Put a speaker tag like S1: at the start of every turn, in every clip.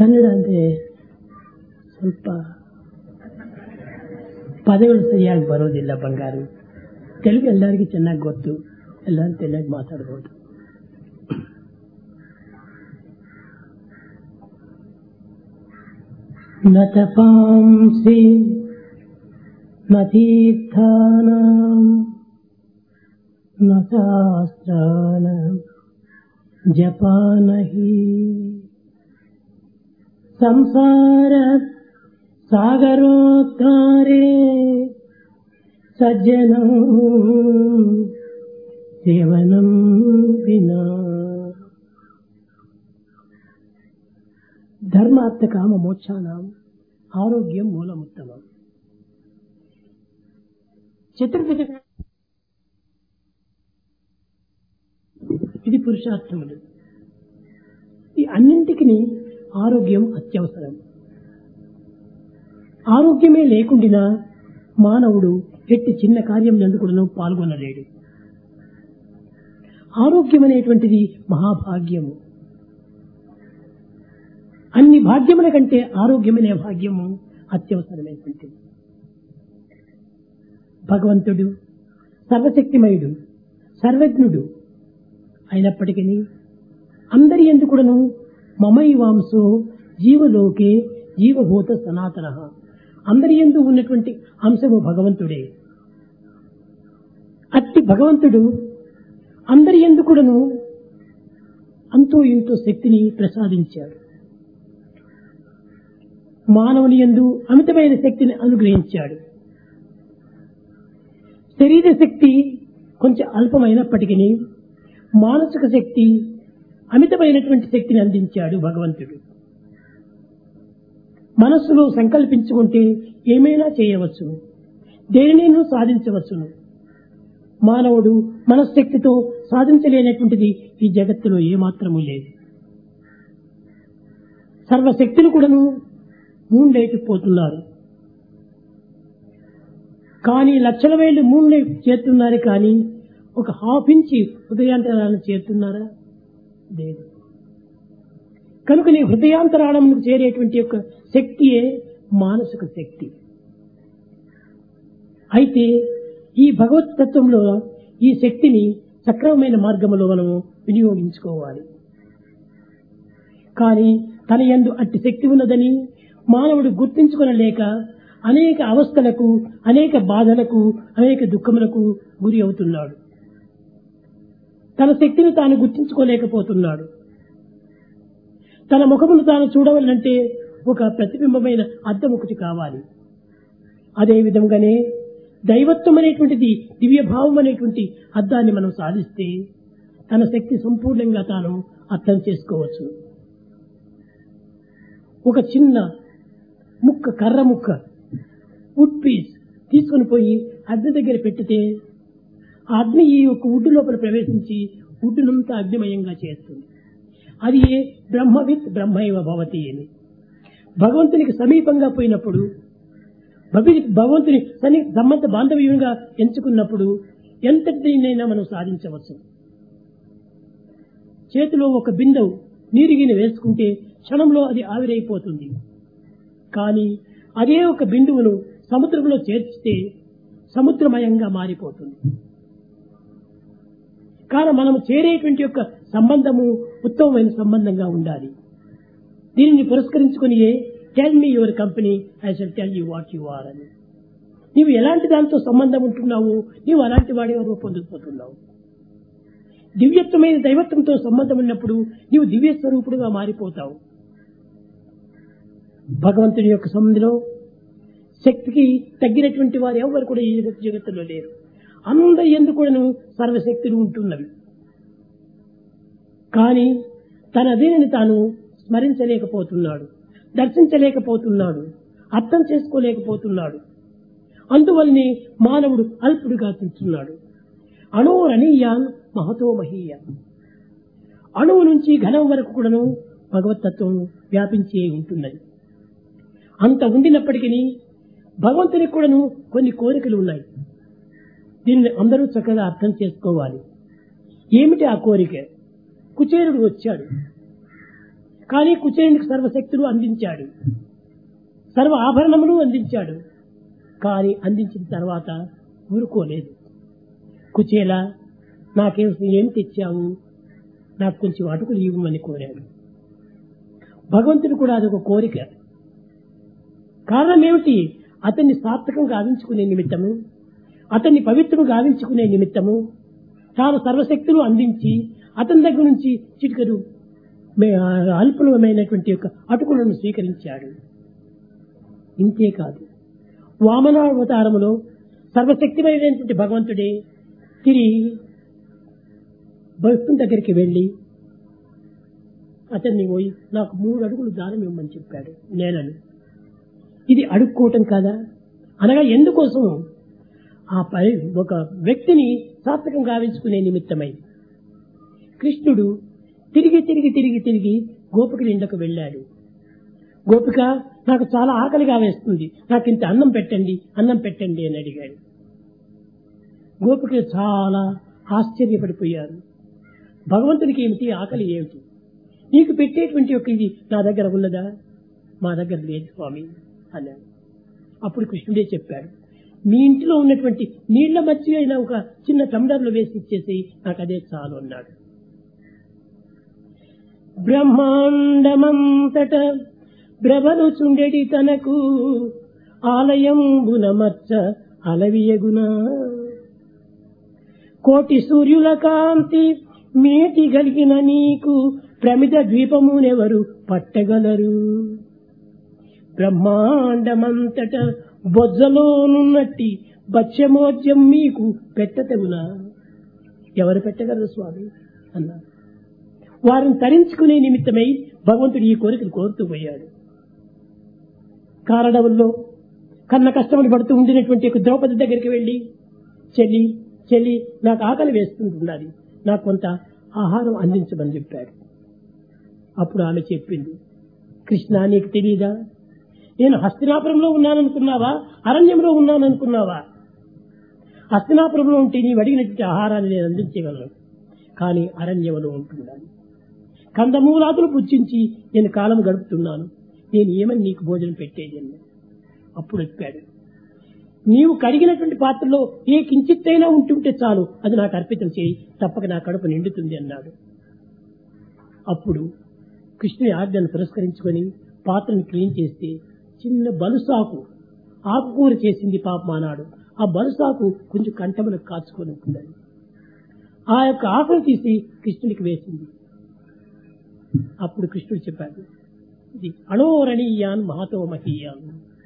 S1: ಕನ್ನಡ ಅಂದ್ರೆ ಸ್ವಲ್ಪ ಪದಗಳು ಸರಿಯಾಗಿ ಬರೋದಿಲ್ಲ ಬಂಗಾರು ತೆಲುಗು ಎಲ್ಲರಿಗೂ ಚೆನ್ನಾಗಿ ಗೊತ್ತು ಎಲ್ಲರೂ ಚೆನ್ನಾಗಿ ಮಾತಾಡ್ಬೋದು ನ ತಪಾಂಸಿ ನ ತೀರ್ಥಾನಾಂ ನ ಶಾಸ್ತ್ರಾಣಾಂ ಜಪಾ ನಹಿ ಸಂಸಾರ ಸಾಗರೋದ್ಧಾರೆ సజ్జనం సేవనం వినా ధర్మార్థ కామ మోక్షానం ఆరోగ్యం మూలముత్తమం చతుర్విధ ఇది పురుషార్థములు ఈ అన్నింటికి ఆరోగ్యం అత్యవసరం ఆరోగ్యమే లేకుండా మానవుడు ఎట్టి చిన్న కార్యం ఎందుకును పాల్గొనలేడు ఆరోగ్యం అనేటువంటిది మహాభాగ్యము అన్ని భాగ్యముల కంటే ఆరోగ్యమనే భాగ్యము అత్యవసరమైనటువంటిది భగవంతుడు సర్వశక్తిమయుడు సర్వజ్ఞుడు అయినప్పటికీ అందరి ఎందుకుడను మమైవాంసో జీవలోకే జీవభూత సనాతన అందరి ఎందు ఉన్నటువంటి అంశము భగవంతుడే అట్టి భగవంతుడు అందరి ఎందుకుడను అంతో ఇంతో శక్తిని ప్రసాదించాడు మానవుని ఎందు అమితమైన శక్తిని అనుగ్రహించాడు శరీర శక్తి కొంచెం అల్పమైనప్పటికీ మానసిక శక్తి అమితమైనటువంటి శక్తిని అందించాడు భగవంతుడు మనస్సులో సంకల్పించుకుంటే ఏమైనా చేయవచ్చును దేనినైనా సాధించవచ్చును మానవుడు మనశ్శక్తితో సాధించలేనటువంటిది ఈ జగత్తులో ఏమాత్రము లేదు సర్వశక్తులు కూడాను మూండేటిపోతున్నారు కానీ లక్షల వేలు మూడు చేస్తున్నారు కానీ ఒక హాఫ్ ఇంచి హృదయాంతరాలను చేరుతున్నారా లేదు కనుక నీ హృదయాంతరాళములకు చేరేటువంటి యొక్క శక్తియే మానసిక శక్తి అయితే ఈ భగవత్ తత్వంలో ఈ శక్తిని సక్రమమైన మార్గంలో మనము వినియోగించుకోవాలి కానీ తన యందు అట్టి శక్తి ఉన్నదని మానవుడు గుర్తించుకొనలేక అనేక అవస్థలకు అనేక బాధలకు అనేక దుఃఖములకు గురి అవుతున్నాడు తన శక్తిని తాను గుర్తించుకోలేకపోతున్నాడు తన ముఖమును తాను చూడవాలంటే ఒక ప్రతిబింబమైన అద్దం ఒకటి కావాలి అదే విధంగానే దైవత్వం అనేటువంటిది దివ్యభావం అనేటువంటి అద్దాన్ని మనం సాధిస్తే తన శక్తి సంపూర్ణంగా తాను అర్థం చేసుకోవచ్చు ఒక చిన్న ముక్క కర్ర ముక్క వుడ్ పీస్ తీసుకుని పోయి అగ్ని దగ్గర పెట్టితే ఆ అగ్ని ఈ యొక్క వుడ్ లోపల ప్రవేశించి వుడ్డునంతా అగ్నిమయంగా చేస్తుంది అది ఏ బ్రహ్మవిత్ బ్రహ్మైవ భవతి అని భగవంతునికి సమీపంగా పోయినప్పుడు భవి- భగవంతుని సన్ని సంబంధ బాంధవ్యంగా ఎంచుకున్నప్పుడు ఎంతటినైనా మనం సాధించవచ్చు చేతిలో ఒక బిందెవు నీరుగిని వేసుకుంటే క్షణంలో అది ఆవిరైపోతుంది కానీ అదే ఒక బిందువును సముద్రంలో చేర్చితే సముద్రమయంగా మారిపోతుంది కానీ మనం చేరేటువంటి యొక్క సంబంధము ఉత్తమమైన సంబంధంగా ఉండాలి దీనిని పురస్కరించుకుని tell me your company I shall tell you what you are అని నీవు ఎలాంటి దాంతో సంబంధం ఉంటున్నావు నీవు అలాంటి వాడిగా రూపొందిపోతున్నావు దివ్యత్వమైన దైవత్వంతో సంబంధం ఉన్నప్పుడు నీవు దివ్య స్వరూపుడుగా మారిపోతావు భగవంతుని యొక్క సంబంధిలో శక్తికి తగ్గినటువంటి వారు ఎవరు కూడా ఈ జగత్ జగత్తులో లేరు అందరి ఎందుకు కూడాను సర్వశక్తులు ఉంటున్నవి కానీ తన దీనిని తాను స్మరించలేకపోతున్నాడు దర్శించలేకపోతున్నాడు అర్థం చేసుకోలేకపోతున్నాడు అందువల్లనే మానవుడు అల్పుడుగా కూర్చున్నాడు అణోరణీయాన్ మహతో మహీయ అణువు నుంచి ఘనం వరకు కూడాను భగవతత్వం వ్యాపించే ఉంటున్నది అంత ఉండినప్పటికీ భగవంతునికి కూడాను కొన్ని కోరికలు ఉన్నాయి దీన్ని అందరూ చక్కగా అర్థం చేసుకోవాలి ఏమిటి ఆ కోరిక కుచేరుడు వచ్చాడు కానీ కుచేరునికి సర్వశక్తులు అందించాడు సర్వ ఆభరణములు అందించాడు కానీ అందించిన తర్వాత ఊరుకోలేదు కుచేల నాకేం ఏం తెచ్చావు నాకు కొంచెం అటుకులు ఇవ్వమని కోరాడు భగవంతుడు కూడా అదొక కోరిక కారణం ఏమిటి అతన్ని సార్థకం గావించుకునే నిమిత్తము అతన్ని పవిత్రం గావించుకునే నిమిత్తము తాను సర్వశక్తులు అందించి అతని దగ్గర నుంచి చిటికరు మే- అల్పమైనటువంటి యొక్క అటుకులను స్వీకరించాడు ఇంతే కాదు వామనావతారములో సర్వశక్తిమైనటువంటి భగవంతుడే తిరిగి భక్తుని దగ్గరికి వెళ్ళి అతన్ని పోయి నాకు మూడు అడుగులు దానం ఇవ్వమని చెప్పాడు నేనని ఇది అడుక్కోవటం కాదా అనగా ఎందుకోసం ఆ పై ఒక వ్యక్తిని సార్థకం గావించుకునే నిమిత్తమై కృష్ణుడు తిరిగి తిరిగి తిరిగి తిరిగి గోపికల ఇండకు వెళ్ళాడు గోపిక నాకు చాలా ఆకలిగా వేస్తుంది నాకు ఇంత అన్నం పెట్టండి అన్నం పెట్టండి అని అడిగాడు గోపికలు చాలా ఆశ్చర్యపడిపోయారు భగవంతునికి ఏమిటి ఆకలి ఏమిటి నీకు పెట్టేటువంటి ఒక ఇది నా దగ్గర ఉన్నదా మా దగ్గర లేదు స్వామి అన్నాడు అప్పుడు కృష్ణుడే చెప్పాడు మీ ఇంట్లో ఉన్నటువంటి నీళ్ల మధ్య అయిన ఒక చిన్న టంబ్లర్లో వేసి ఇచ్చేసి నాకు అదే చాలు అన్నాడు బ్రహ్మాండమంతట బ్రవలు చుండెడి తనకు ఆలయంబున మచ్చ అలవియగునా కోటి సూర్యుల కాంతి మేటి గలిగిన నీకు ప్రమిద ద్వీపమునెవరు పట్టగలరు బ్రహ్మాండమంతట బొజ్జలోనున్నట్టి బత్యమోద్యం మీకు పెట్టతగునా ఎవరు పెట్టగలరు స్వామి అన్నారు వారిని తరించుకునే నిమిత్తమై భగవంతుడు ఈ కోరికలు కోరుతూ పోయాడు కారణంలో కన్న కష్టములు పడుతూ ఉండినటువంటి ఒక ద్రౌపది దగ్గరికి వెళ్ళి చెల్లి చెల్లి నాకు ఆకలి వేస్తుంటున్నది నాకు కొంత ఆహారం అందించమని చెప్పాడు అప్పుడు ఆమె చెప్పింది కృష్ణ నీకు తెలియదా నేను హస్తినాపురంలో ఉన్నాననుకున్నావా అరణ్యంలో ఉన్నాననుకున్నావా హస్తినాపురంలో ఉంటే నీవు అడిగినటువంటి ఆహారాన్ని నేను అందించగలను కానీ అరణ్యంలో ఉంటున్నాను కందమూలాదులు పుచ్చించి నేను కాలం గడుపుతున్నాను నేను ఏమని నీకు భోజనం పెట్టేది అన్నాడు. అప్పుడు చెప్పాడు నీవు కడిగినటువంటి పాత్రలో ఏ కించిత్తైనా ఉంటుంటే చాలు అది నాకు అర్పితం చేయి తప్పక నా కడుపు నిండుతుంది అన్నాడు అప్పుడు కృష్ణుని ఆజ్ఞను పురస్కరించుకొని పాత్రను క్లీన్ చేస్తే చిన్న బలుసాకు ఆకుకూర చేసింది పాపం అన్నాడు ఆ బలుసాకు కొంచెం కంఠములకు కాచుకొని ఉంటుందని ఆ యొక్క ఆకును తీసి కృష్ణునికి వేసింది అప్పుడు కృష్ణుడు చెప్పాడు ఇది అణోరణీయాన్ మహతో మహీయాన్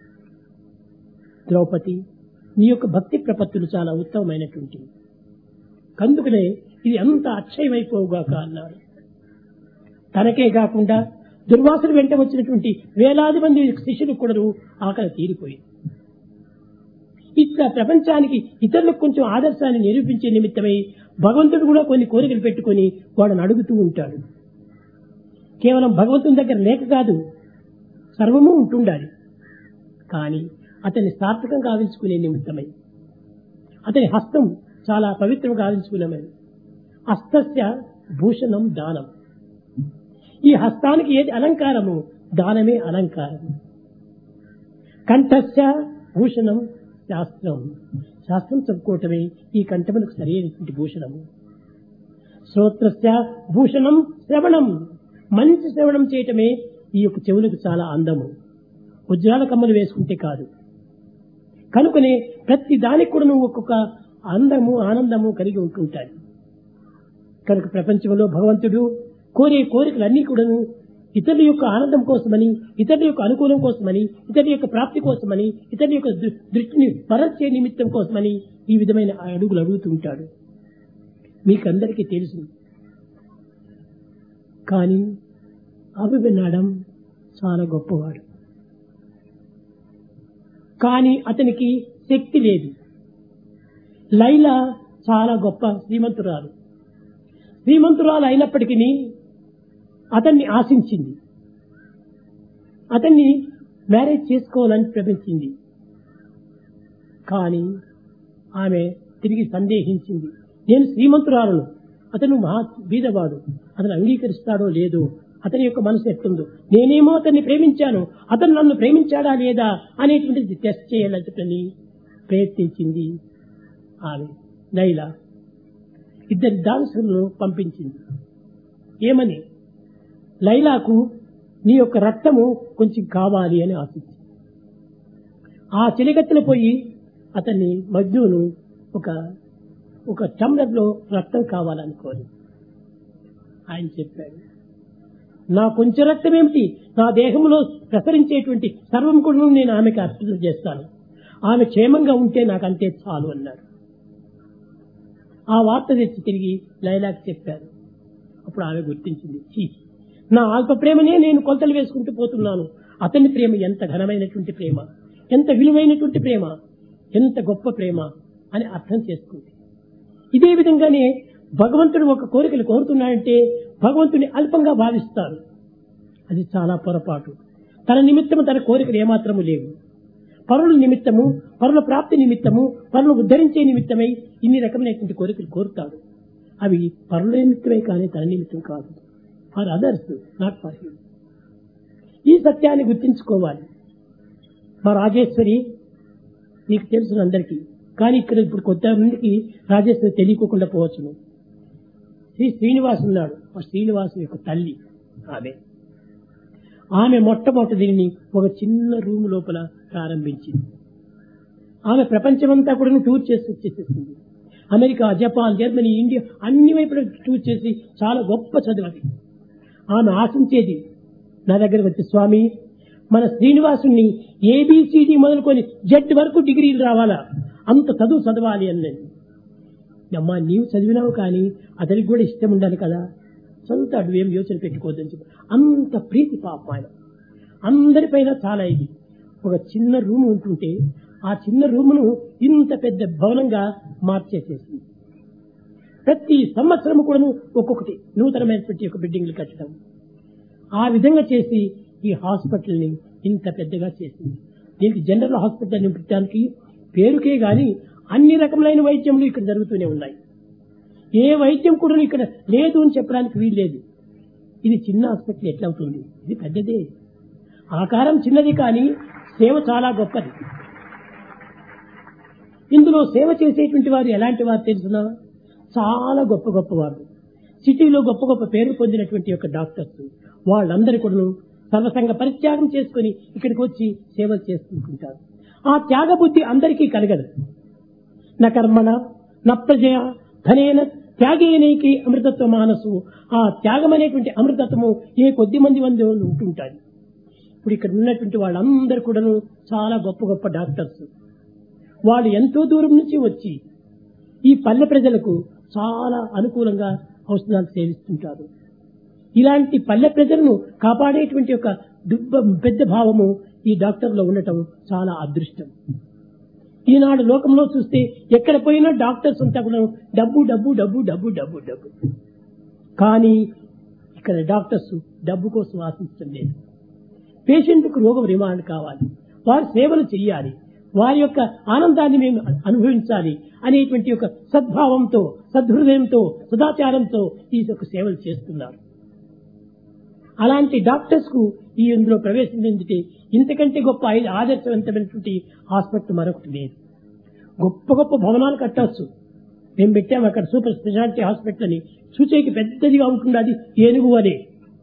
S1: ద్రౌపది నీ యొక్క భక్తి ప్రపత్తులు చాలా ఉత్తమమైనటువంటివి కందుకనే ఇది అంత అక్షయమైపోవుగాక అన్నాడు తనకే కాకుండా దుర్వాసులు వెంట వచ్చినటువంటి వేలాది మంది శిష్యులకు కూడా ఆకలి తీరిపోయింది ఇట్లా ప్రపంచానికి ఇతరులకు కొంచెం ఆదర్శాన్ని నిరూపించే నిమిత్తమై భగవంతుడు కూడా కొన్ని కోరికలు పెట్టుకొని వాడని అడుగుతూ ఉంటాడు కేవలం భగవంతుని దగ్గర లేక కాదు సర్వము ఉంటుండాలి కానీ అతన్ని సార్థకం గావించుకునే నిమిత్తమై అతని హస్తం చాలా పవిత్రం గావించుకునేమని హస్తస్య భూషణం దానం ఈ హస్తానికి ఏది అలంకారము దానమే అలంకారము కంఠస్య భూషణం శాస్త్రం శాస్త్రం చదువుకోవటమే ఈ కంఠములకు సరైనటువంటి భూషణము శ్రోత్రస్య భూషణం శ్రవణం మంచి శ్రవణం చేయటమే ఈ యొక్క చెవులకు చాలా అందము వజ్రాల కమ్మలు వేసుకుంటే కాదు కనుకనే ప్రతి దానికి కూడా నువ్వు ఒక్కొక్క అందము ఆనందము కలిగి ఉంటుంటాయి కనుక ప్రపంచంలో భగవంతుడు కోరే కోరికలన్నీ కూడాను ఇతరుల యొక్క ఆనందం కోసమని ఇతరుల యొక్క అనుకూలం కోసమని ఇతరుల యొక్క ప్రాప్తి కోసమని ఇతరుల యొక్క దృ- దృష్టిని మరల్చే నిమిత్తం కోసమని ఈ విధమైన అడుగులు అడుగుతూ ఉంటాడు మీకందరికీ తెలుసు కానీ అభివినాడం చాలా గొప్పవాడు కానీ అతనికి శక్తి లేదు లైలా చాలా గొప్ప శ్రీమంతురాలు శ్రీమంతురాలు అయినప్పటికీ అతన్ని ఆశించింది అతన్ని మ్యారేజ్ చేసుకోవాలని ప్రయత్నించింది కానీ ఆమె తిరిగి సందేహించింది నేను శ్రీమంతురాలను అతను మహా బీదవాడు అతను అంగీకరిస్తాడో లేదో అతని యొక్క మనసు ఎట్లుందో నేనేమో అతన్ని ప్రేమించాను అతను నన్ను ప్రేమించాడా లేదా అనేటువంటిది టెస్ట్ చేయాలని ప్రయత్నించింది ఆమె లైలా ఇద్దరి డాన్సులను పంపించింది ఏమని లైలాకు నీ యొక్క రక్తము కొంచెం కావాలి అని ఆశించింది ఆ చెలిగత్తెలు పోయి అతన్ని మజ్నును ఒక ఒక టమ్లర్లో రక్తం కావాలనుకోని ఆయన చెప్పాడు నా కొంచెం రక్తం ఏమిటి నా దేహంలో ప్రసరించేటువంటి సర్వం కూడా నేను ఆమెకి అర్పణ చేస్తాను ఆమె క్షేమంగా ఉంటే నాకు అంతే చాలు అన్నాడు ఆ వార్త తెచ్చి తిరిగి లైలాకి చెప్పారు అప్పుడు ఆమె గుర్తించింది "ఛీ, నా అల్ప ప్రేమనే నేను కొలతలు వేసుకుంటూ పోతున్నాను అతని ప్రేమ ఎంత ఘనమైనటువంటి ప్రేమ ఎంత విలువైనటువంటి ప్రేమ ఎంత గొప్ప ప్రేమ అని అర్థం చేసుకుంది ఇదే విధంగానే భగవంతుడు ఒక కోరికలు కోరుతున్నాడంటే భగవంతుని అల్పంగా భావిస్తారు అది చాలా పొరపాటు తన నిమిత్తము తన కోరికలు ఏమాత్రము లేవు పరుల నిమిత్తము పరుల ప్రాప్తి నిమిత్తము పరులు ఉద్ధరించే నిమిత్తమై ఇన్ని రకమైనటువంటి కోరికలు కోరుతాడు అవి పరుల నిమిత్తమే కానీ తన నిమిత్తం కాదు for others not for him ఈ సత్యాన్ని గుర్తించుకోవాలి మా రాజేశ్వరి నీకు తెలుసు అందరికీ కానీ ఇక్కడ ఇప్పుడు కొంతమందికి రాజేశ్వరి తెలియకోకుండా పోవచ్చును శ్రీ శ్రీనివాస్ ఉన్నాడు ఆ శ్రీనివాసు యొక్క తల్లి ఆమె ఆమె మొట్టమొదటి దీనిని ఒక చిన్న రూమ్ లోపల ప్రారంభించింది ఆమె ప్రపంచమంతా కూడా టూర్ చేసి వచ్చేసేసింది అమెరికా జపాన్ జర్మనీ ఇండియా అన్ని వైపులా టూర్ చేసి చాలా గొప్ప చదువు అది ఆమె ఆశించేది నా దగ్గరకు వచ్చి స్వామి మన శ్రీనివాసుని ఏబిసిడి మొదలుకొని జెడ్ వరకు డిగ్రీలు రావాలా అంత చదువు చదవాలి అన్నది అమ్మా నీవు చదివినావు కానీ అతనికి కూడా ఇష్టం ఉండాలి కదా చదువుతాడు ఏం యోచన పెట్టుకోవద్దని చెప్పి అంత ప్రీతి పాపం ఆయన అందరిపైన చాలా ఇది ఒక చిన్న రూమ్ ఉంటుంటే ఆ చిన్న రూమును ఇంత పెద్ద భవనంగా మార్చేసేసింది ప్రతి సంవత్సరం కూడా ఒక్కొక్కటి నూతనమైనటువంటి ఒక బిల్డింగ్లు కట్టడం ఆ విధంగా చేసి ఈ హాస్పిటల్ని ఇంత పెద్దగా చేసింది దీనికి జనరల్ హాస్పిటల్ నింపడానికి పేరుకే గాని అన్ని రకములైన వైద్యములు ఇక్కడ జరుగుతూనే ఉన్నాయి ఏ వైద్యం కూడా ఇక్కడ లేదు అని చెప్పడానికి వీల్లేదు ఇది చిన్న హాస్పిటల్ ఎట్లా అవుతుంది ఇది పెద్దదే ఆకారం చిన్నది కానీ సేవ చాలా గొప్పది ఇందులో సేవ చేసేటువంటి వారు ఎలాంటి వారు తెలుసునా చాలా గొప్ప గొప్ప వారు సిటీలో గొప్ప గొప్ప పేరు పొందినటువంటి యొక్క డాక్టర్స్ వాళ్ళందరూ కూడా సర్వసంగ పరిత్యాగం చేసుకుని ఇక్కడికి వచ్చి సేవలు చేసుకుంటుంటారు ఆ త్యాగ బుద్ధి అందరికీ కలగదు న కర్మణ న ప్రజయ ధనేన త్యాగేనైకి అమృతత్వ మానసు ఆ త్యాగం అనేటువంటి అమృతత్వము ఏ కొద్ది మంది మంది ఉంటుంటారు ఇప్పుడు ఇక్కడ ఉన్నటువంటి వాళ్ళందరూ కూడాను చాలా గొప్ప గొప్ప డాక్టర్స్ వాళ్ళు ఎంతో దూరం నుంచి వచ్చి ఈ పల్లె ప్రజలకు చాలా అనుకూలంగా ఔషధాలు సేవిస్తుంటారు ఇలాంటి పల్లె ప్రజలను కాపాడేటువంటి ఒక దుబ్బ పెద్ద భావము ఈ డాక్టర్లో ఉండటం చాలా అదృష్టం ఈనాడు లోకంలో చూస్తే ఎక్కడ పోయినా డాక్టర్స్ అంతా కూడా డబ్బు డబ్బు డబ్బు డబ్బు డబ్బు డబ్బు కానీ ఇక్కడ డాక్టర్స్ డబ్బు కోసం ఆశించడం లేదు పేషెంట్కు రోగం నివారణ కావాలి వారు సేవలు చేయాలి వారి యొక్క ఆనందాన్ని మేము అనుభవించాలి అనేటువంటి ఒక సద్భావంతో సద్హృదయంతో సదాచారంతో ఈ యొక్క సేవలు చేస్తున్నారు అలాంటి డాక్టర్స్ కు ఈ ఇందులో ప్రవేశించేందుకే ఇంతకంటే గొప్ప ఐ- ఆదర్శవంతమైనటువంటి హాస్పిటల్ మరొకటి లేదు గొప్ప గొప్ప భవనాలు కట్టవచ్చు మేము పెట్టాము అక్కడ సూపర్ స్పెషాలిటీ హాస్పిటల్ అని చూచేకి పెద్దదిగా ఉంటుంది అది ఏనుగు అనే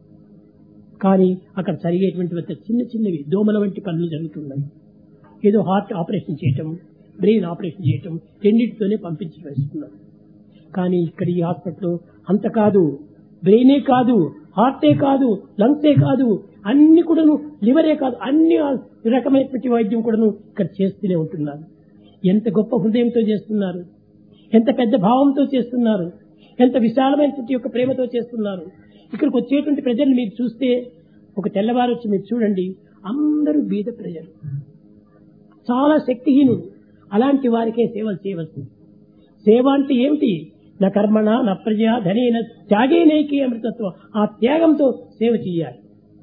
S1: కానీ అక్కడ జరిగేటువంటి ఒక చిన్న చిన్నవి దోమల వంటి పనులు జరుగుతున్నాయి ఏదో హార్ట్ ఆపరేషన్ చేయటం బ్రెయిన్ ఆపరేషన్ చేయటం రెండింటితోనే పంపించి వేస్తున్నారు కానీ ఇక్కడ ఈ హాస్పిటల్ అంత కాదు బ్రెయినే కాదు హార్టే కాదు లంగ్సే కాదు అన్ని కూడాను లివరే కాదు అన్ని రకమైనటువంటి వైద్యం కూడాను ఇక్కడ చేస్తూనే ఉంటున్నారు ఎంత గొప్ప హృదయంతో చేస్తున్నారు ఎంత పెద్ద భావంతో చేస్తున్నారు ఎంత విశాలమైనటువంటి యొక్క ప్రేమతో చేస్తున్నారు ఇక్కడికి వచ్చేటువంటి ప్రజలు మీరు చూస్తే ఒక తెల్లవారు వచ్చి మీరు చూడండి అందరూ బీద ప్రజలు చాలా శక్తిహీనుడు అలాంటి వారికే సేవలు చేయవలసింది సేవ అంటే ఏమిటి నా కర్మణ నా ప్రజ ధనేన త్యాగేనైకి అమృతత్వం ఆ త్యాగంతో సేవ చేయాలి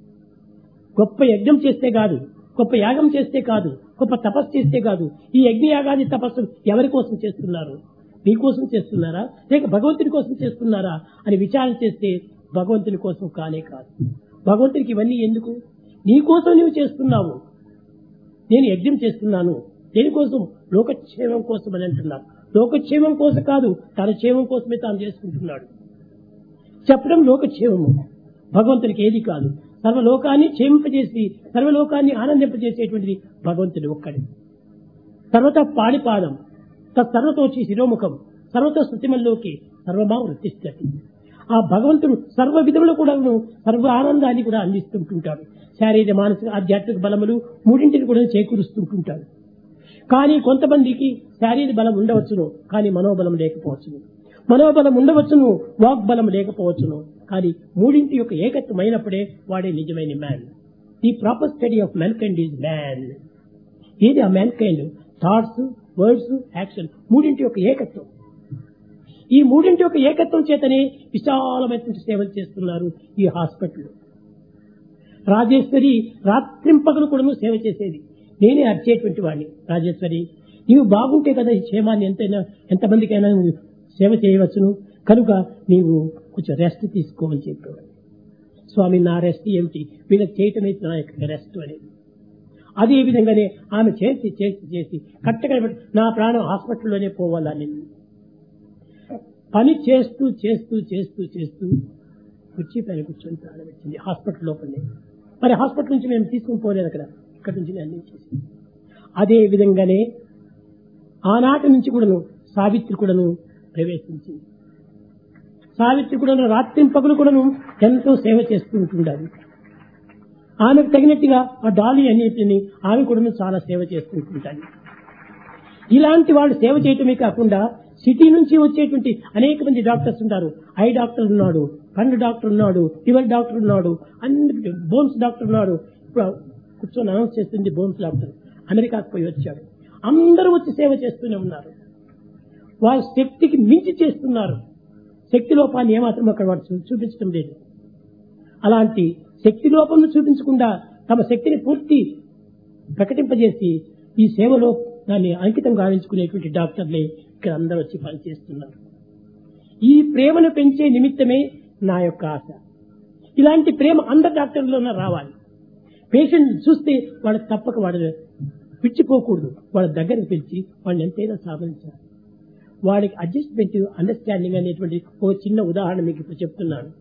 S1: గొప్ప యజ్ఞం చేస్తే కాదు గొప్ప యాగం చేస్తే కాదు గొప్ప తపస్సు చేస్తే కాదు ఈ యజ్ఞయాగాది తపస్సు ఎవరి కోసం చేస్తున్నారు మీ కోసం చేస్తున్నారా లేక భగవంతుని కోసం చేస్తున్నారా అని విచారణ చేస్తే భగవంతుని కోసం కానే కాదు భగవంతుడికి ఇవన్నీ ఎందుకు నీ కోసం నువ్వు చేస్తున్నావు నేను యజ్ఞం చేస్తున్నాను దేనికోసం లోకక్షేమం కోసం అని అంటున్నాను లోకక్షేమం కోసం కాదు తన క్షేమం కోసమే తాను చేసుకుంటున్నాడు చెప్పడం లోకక్షేమము భగవంతునికి ఏది కాదు సర్వలోకాన్ని క్షేమింపజేసి సర్వలోకాన్ని ఆనందింపజేసేటువంటిది భగవంతుడు ఒక్కడే సర్వత పాడిపాదం సర్వతోచి శిరోముఖం సర్వత శృతిమల్లోకి సర్వమా వృత్తిస్తది ఆ భగవంతుడు సర్వ విధములు కూడా సర్వ ఆనందాన్ని కూడా అందిస్తుంటుంటాడు శారీరక మానసిక ఆధ్యాత్మిక బలములు మూడింటిని కూడా చేకూరుస్తుంటుంటాడు కానీ కొంతమందికి శారీరక బలం ఉండవచ్చును కానీ మనోబలం లేకపోవచ్చును మనోబలం ఉండవచ్చును వాగ్బలం లేకపోవచ్చును కానీ మూడింటి యొక్క ఏకత్వం అయినప్పుడే వాడే నిజమైన man the proper study of mankind is man ఏది ఆ mankind thoughts words action మూడింటి యొక్క ఏకత్వం ఈ మూడింటి యొక్క ఏకత్వం చేతనే విశాలమైనటువంటి సేవలు చేస్తున్నారు ఈ హాస్పిటల్ రాజేశ్వరి రాత్రింపగలు కూడా సేవ చేసేది నేనే అర్చేటువంటి వాడిని రాజేశ్వరి నీవు బాగుంటే కదా ఈ క్షేమాన్ని ఎంతైనా ఎంతమందికైనా నువ్వు సేవ చేయవచ్చును కనుక నీవు కొంచెం రెస్ట్ తీసుకోమని చెప్పేవాడు స్వామి నా రెస్ట్ ఏమిటి వీళ్ళకి చేయటమే నా యొక్క రెస్ట్ అనేది అదే విధంగానే ఆమె చేసి చేసి చేసి కట్టగా నా ప్రాణం హాస్పిటల్లోనే పోవాలని పని చేస్తూ చేస్తూ చేస్తూ చేస్తూ కుర్చీ పైన కూర్చొని ప్రారంభించింది హాస్పిటల్ లోపలనే మరి హాస్పిటల్ నుంచి మేము తీసుకుని పోలేదు అక్కడ ఇక్కడ నుంచి నేను అందించేసి అదే విధంగానే ఆనాటి నుంచి కూడాను సావిత్రి కూడాను ప్రవేశించింది సావిత్రి కూడాను రాత్రింపగలు కూడాను ఎంతో సేవ చేస్తూ ఉంటుండాలి ఆమెకు తగినట్టుగా ఆ డాలి అన్నిటిని ఆమె కూడా చాలా సేవ చేస్తుంటుంటాను ఇలాంటి వాళ్ళు సేవ చేయటమే కాకుండా సిటీ నుంచి వచ్చేటువంటి అనేక మంది డాక్టర్స్ ఉంటారు ఐ డాక్టర్ ఉన్నాడు కన్ను డాక్టర్ ఉన్నాడు లివర్ డాక్టర్ ఉన్నాడు అన్ని బోన్స్ డాక్టర్ ఉన్నాడు ఇప్పుడు కూర్చొని అనౌన్స్ చేస్తుంది బోన్స్ డాక్టర్ అమెరికాకు పోయి వచ్చాడు అందరూ వచ్చి సేవ చేస్తూనే ఉన్నారు వాళ్ళ శక్తికి మించి చేస్తున్నారు శక్తి లోపాన్ని ఏమాత్రం అక్కడ వాడు చూ- చూపించడం లేదు అలాంటి శక్తి లోపం చూపించకుండా తమ శక్తిని పూర్తి ప్రకటింపజేసి ఈ సేవలో దాన్ని అంకితం గావించుకునేటువంటి డాక్టర్లే ఇక్కడ అందరూ వచ్చి పనిచేస్తున్నారు ఈ ప్రేమను పెంచే నిమిత్తమే నా యొక్క ఆశ ఇలాంటి ప్రేమ అందరు డాక్టర్లోనే రావాలి పేషెంట్ చూస్తే వాళ్ళకి తప్పక వాడు పిచ్చిపోకూడదు వాళ్ళ దగ్గరికి పిలిచి వాళ్ళని ఎంతైనా సాధించాలి వాడికి అడ్జస్ట్మెంట్ అండర్స్టాండింగ్ అనేటువంటి ఒక చిన్న ఉదాహరణ మీకు ఇప్పుడు చెప్తున్నాను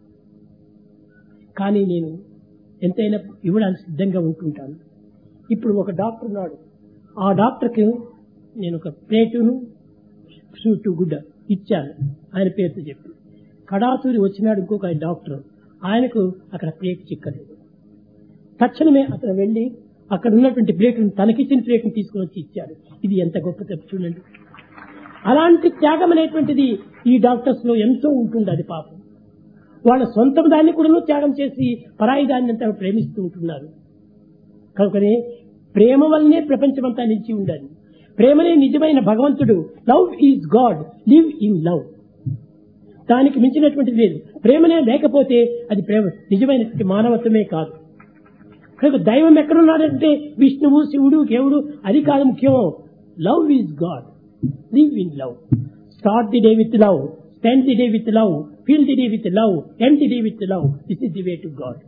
S1: కానీ నేను ఎంతైనా ఇవ్వడానికి సిద్ధంగా ఉంటుంటాను ఇప్పుడు ఒక డాక్టర్ ఉన్నాడు ఆ డాక్టర్కి నేను ఒక ప్లేటును సూటు గుడ్డ ఇచ్చాను ఆయన పేరుతో చెప్పి కడాతూరి వచ్చినాడు ఇంకొక డాక్టర్ ఆయనకు అక్కడ ప్లేట్ చిక్కలేదు తక్షణమే అతను వెళ్లి అక్కడ ఉన్నటువంటి ప్లేట్ను తనకిచ్చిన ప్లేట్ను తీసుకుని వచ్చి ఇచ్చాడు ఇది ఎంత గొప్ప తప్పు చూడండి అలాంటి త్యాగం అనేటువంటిది ఈ డాక్టర్స్ లో ఎంతో ఉంటుంది అది పాపం వాళ్ళ సొంతం దాన్ని కూడా త్యాగం చేసి పరాయి దాన్ని అంతా ప్రేమిస్తూ ఉంటున్నారు కనుకనే ప్రేమ వల్లనే ప్రపంచమంతా నిలిచి ఉండాలి ప్రేమనే నిజమైన భగవంతుడు love is God live in love దానికి మించినటువంటిది లేదు ప్రేమనే లేకపోతే అది ప్రేమ నిజమైనటువంటి మానవత్వమే కాదు కనుక దైవం ఎక్కడున్నాడంటే విష్ణువు శివుడు దేవుడు అది కాదు ముఖ్యం love is God live in love start the day with love spend the day with love feel the day with love end the day with love this is the way to God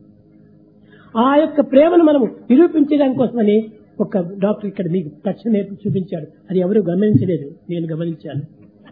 S1: ఆ యొక్క ప్రేమను మనము నిరూపించడానికి కోసమని ఒక doctor ఇక్కడ మీకు తక్షణ చూపించాడు అది ఎవరు గమనించలేదు నేను గమనించాను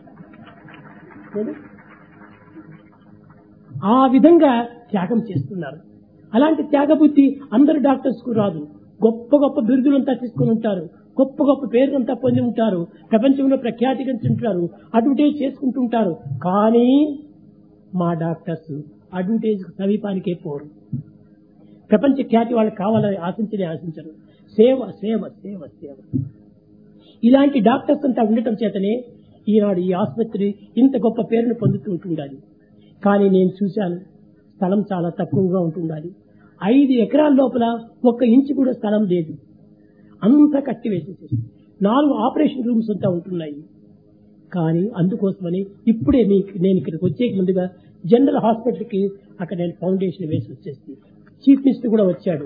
S1: ఆ విధంగా త్యాగం చేస్తున్నారు అలాంటి త్యాగబుద్ధి అందరు డాక్టర్స్ కు రాదు గొప్ప గొప్ప బిరుదులంతా తీసుకుని ఉంటారు గొప్ప గొప్ప పేర్లంతా పొంది ఉంటారు ప్రపంచంలో ప్రఖ్యాతి ఉంటారు అడ్వర్టైజ్ చేసుకుంటుంటారు కానీ మా డాక్టర్స్ అడ్వర్టైజ్ సమీపానికే పోరు ప్రపంచ ఖ్యాతి వాళ్ళకి కావాలని ఆశించనే ఆశించరు సేవ సేవ సేవ సేవ ఇలాంటి డాక్టర్స్ అంతా ఉండటం చేతనే ఈనాడు ఈ ఆసుపత్రి ఇంత గొప్ప పేరును పొందుతూ ఉంటుండాలి కానీ నేను చూశాను స్థలం చాలా తక్కువగా ఉంటుండాలి ఐదు ఎకరాల లోపల ఒక్క ఇంచు కూడా స్థలం లేదు అంతా కట్టి వేసేసి నాలుగు ఆపరేషన్ రూమ్స్ అంతా ఉంటున్నాయి కానీ అందుకోసమని ఇప్పుడే మీకు నేను ఇక్కడికి వచ్చే ముందుగా జనరల్ హాస్పిటల్కి అక్కడ నేను ఫౌండేషన్ వేసి వచ్చేసి చీఫ్ మినిస్టర్ కూడా వచ్చాడు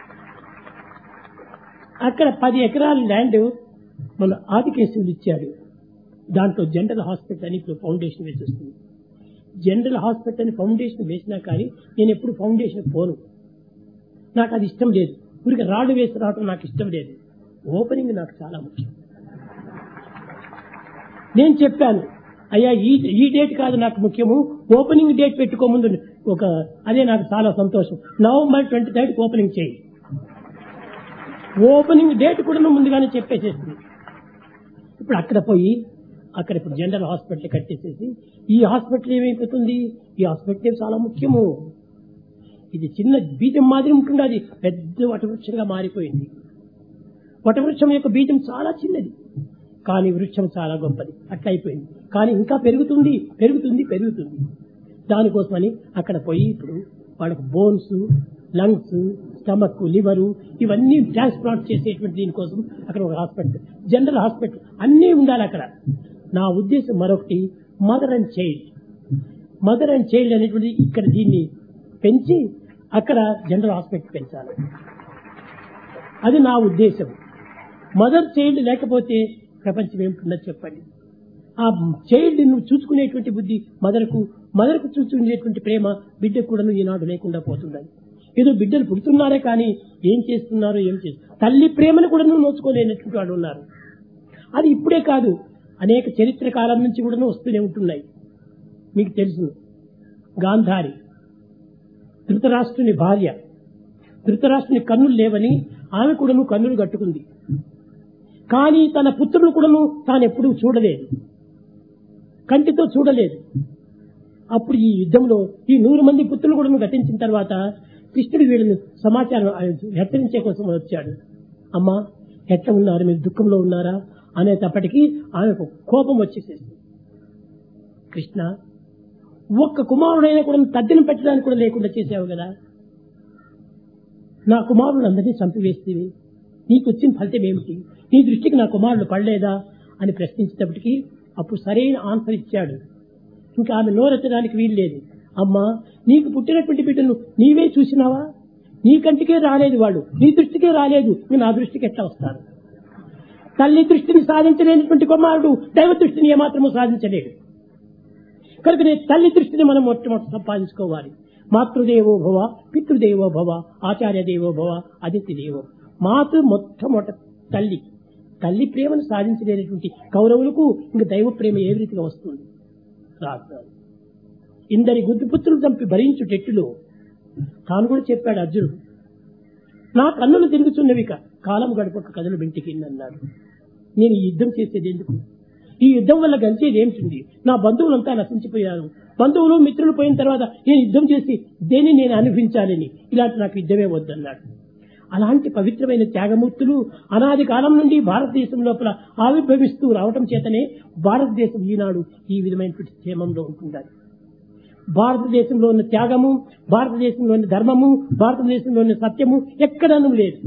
S1: అక్కడ పది ఎకరాల ల్యాండ్ మన ఆదికేశవులు ఇచ్చాడు దాంట్లో జనరల్ హాస్పిటల్ అని ఇప్పుడు ఫౌండేషన్ వేసి వస్తుంది జనరల్ హాస్పిటల్ అని ఫౌండేషన్ వేసినా కానీ నేను ఎప్పుడు ఫౌండేషన్ పోను నాకు అది ఇష్టం లేదు ఊరికి రాళ్ళు వేసి రావటం నాకు ఇష్టం లేదు ఓపెనింగ్ నాకు చాలా ముఖ్యం నేను చెప్పాను అయ్యా ఈ ఈ డేట్ కాదు నాకు ముఖ్యము ఓపెనింగ్ డేట్ పెట్టుకోముందు ఒక అదే నాకు చాలా సంతోషం నవంబర్ ట్వంటీ థర్డ్ ఓపెనింగ్ చేయి ఓపెనింగ్ డేట్ కూడా నువ్వు ముందుగానే చెప్పేసేసింది ఇప్పుడు అక్కడ పోయి అక్కడ ఇప్పుడు జనరల్ హాస్పిటల్ కట్టేసేసి ఈ హాస్పిటల్ ఏమైపోతుంది ఈ హాస్పిటల్ చాలా ముఖ్యము ఇది చిన్న బీజం మాదిరి ఉంటుంది అది పెద్ద వటవృక్షంగా మారిపోయింది వటవృక్షం యొక్క బీజం చాలా చిన్నది కానీ వృక్షం చాలా గొప్పది అట్లా అయిపోయింది కానీ ఇంకా పెరుగుతుంది పెరుగుతుంది పెరుగుతుంది దానికోసమని అక్కడ పోయి ఇప్పుడు వాళ్ళకు బోన్స్ లంగ్స్ స్టమక్ లివరు ఇవన్నీ ట్రాన్స్ప్లాంట్ చేసేటువంటి దీనికోసం అక్కడ ఒక హాస్పిటల్ జనరల్ హాస్పిటల్ అన్నీ ఉండాలి అక్కడ నా ఉద్దేశం మరొకటి mother and child mother and child అనేటువంటి ఇక్కడ దీన్ని పెంచి అక్కడ జనరల్ హాస్పిటల్ పెంచాలి అది నా ఉద్దేశం మదర్ చైల్డ్ లేకపోతే ప్రపంచం ఏమిటుందో చెప్పండి ఆ చైల్డ్ నువ్వు చూసుకునేటువంటి బుద్ధి మదర్కు మదర్కు చూసుకునేటువంటి ప్రేమ బిడ్డకు కూడా ఈనాడు లేకుండా పోతుందని ఏదో బిడ్డలు పుడుతున్నారే కానీ ఏం చేస్తున్నారో ఏం చేస్తున్నారు తల్లి ప్రేమను కూడా నువ్వు నోచుకోలేనటువంటి వాళ్ళు ఉన్నారు అది ఇప్పుడే కాదు అనేక చరిత్ర కాలం నుంచి కూడా వస్తూనే ఉంటున్నాయి మీకు తెలుసు గాంధారి ధృతరాష్ట్రుని భార్య ధృతరాష్ట్రుని కన్నులు లేవని ఆమె కూడాను కన్నులు కట్టుకుంది కానీ తన పుత్రులు కూడాను తాను ఎప్పుడూ చూడలేదు కంటితో చూడలేదు అప్పుడు ఈ యుద్ధంలో ఈ నూరు మంది పుత్రులు కూడా గతించిన తర్వాత కృష్ణుడు వీళ్ళని సమాచారం హెచ్చరించే కోసం వచ్చాడు అమ్మా ఎట్లా ఉన్నారు మీరు దుఃఖంలో ఉన్నారా అనేటప్పటికీ ఆమెకు కోపం వచ్చేసేసింది కృష్ణ ఒక్క కుమారుడైనా కూడా తద్దినం పెట్టడానికి కూడా లేకుండా చేసావు కదా నా కుమారులందరినీ చంపివేస్తేవి నీకు వచ్చిన ఫలితం ఏమిటి నీ దృష్టికి నా కుమారుడు పడలేదా అని ప్రశ్నించేటప్పటికి అప్పుడు సరైన ఆన్సర్ ఇచ్చాడు ఇంకా ఆమె నోరెత్తడానికి వీలు లేదు అమ్మా నీకు పుట్టినటువంటి బిడ్డను నీవే చూసినావా నీ కంటికే రాలేదు వాళ్ళు నీ దృష్టికే రాలేదు ఇంకా నా దృష్టికి ఎట్లా వస్తారు తల్లి దృష్టిని సాధించలేనటువంటి కుమారుడు దైవ దృష్టిని ఏమాత్రము సాధించలేడు కనుక నేను తల్లి దృష్టిని మనం మొట్టమొదటి సంపాదించుకోవాలి మాతృదేవో భవ పితృదేవో భవ ఆచార్య దేవో భవ అతిథి దేవో మాతృ మొట్టమొదట తల్లి తల్లి ప్రేమను సాధించలేనటువంటి కౌరవులకు ఇంక దైవ ప్రేమ ఏ రీతిగా వస్తుంది రాదు ఇందరి గుద్దుపుత్రులు చంపి భరించుటెట్టులో తాను కూడా చెప్పాడు అర్జునుడు నా కన్నులు తిరుగుతున్నవి క- కాలం గడపక కథలు బెంటికి అన్నాడు నేను ఈ యుద్ధం చేసేది ఎందుకు ఈ యుద్ధం వల్ల గంచేది ఏమిటి నా బంధువులంతా నశించిపోయారు బంధువులు మిత్రులు పోయిన తర్వాత నేను యుద్ధం చేసి దేన్ని నేను అనుభవించాలని ఇలాంటి నాకు యుద్ధమే వద్దన్నాడు అలాంటి పవిత్రమైన త్యాగమూర్తులు అనాది కాలం నుండి భారతదేశం లోపల ఆవిర్భవిస్తూ రావటం చేతనే భారతదేశం ఈనాడు ఈ విధమైనటువంటి క్షేమంలో ఉంటుండాలి భారతదేశంలో ఉన్న త్యాగము భారతదేశంలో ఉన్న ధర్మము భారతదేశంలో ఉన్న సత్యము ఎక్కడనూ లేదు